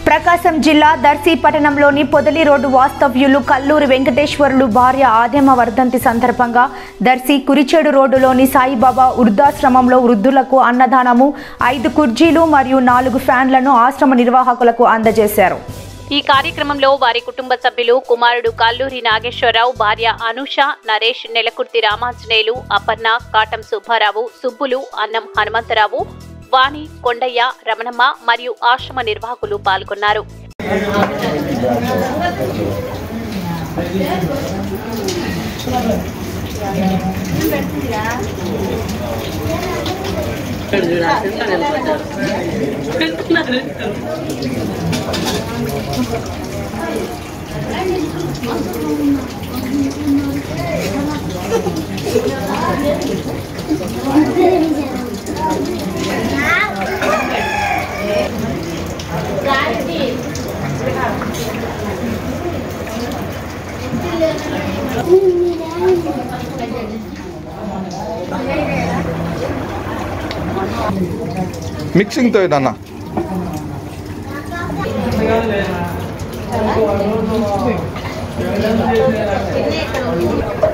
ప్రకాశం జిల్లా దర్శి పట్టణంలోని పొదలి రోడ్డు వాస్తవ్యులు కల్లూరి వెంకటేశ్వరులు భార్య ఆద్యమ వర్ధంతి సందర్భంగా దర్శి కురిచేడు రోడ్డులోని సాయిబాబా వృద్ధాశ్రమంలో వృద్ధులకు అన్నదానము ఐదు కుర్చీలు మరియు నాలుగు ఫ్యాన్లను ఆశ్రమ నిర్వాహకులకు అందజేశారు ఈ కార్యక్రమంలో వారి కుటుంబ సభ్యులు కుమారుడు కల్లూరి నాగేశ్వరరావు భార్య అనుష నరేష్ నెలకుర్తి రామాంజనేయులు అపర్ణ కాటం సుబ్బారావు సుబ్బులు అన్నం హనుమంతరావు వాణి కొండయ్య రమణమ్మ మరియు ఆశ్రమ నిర్వాహకులు పాల్గొన్నారు మిక్సింగ్తో ఏదన్నా Thank you.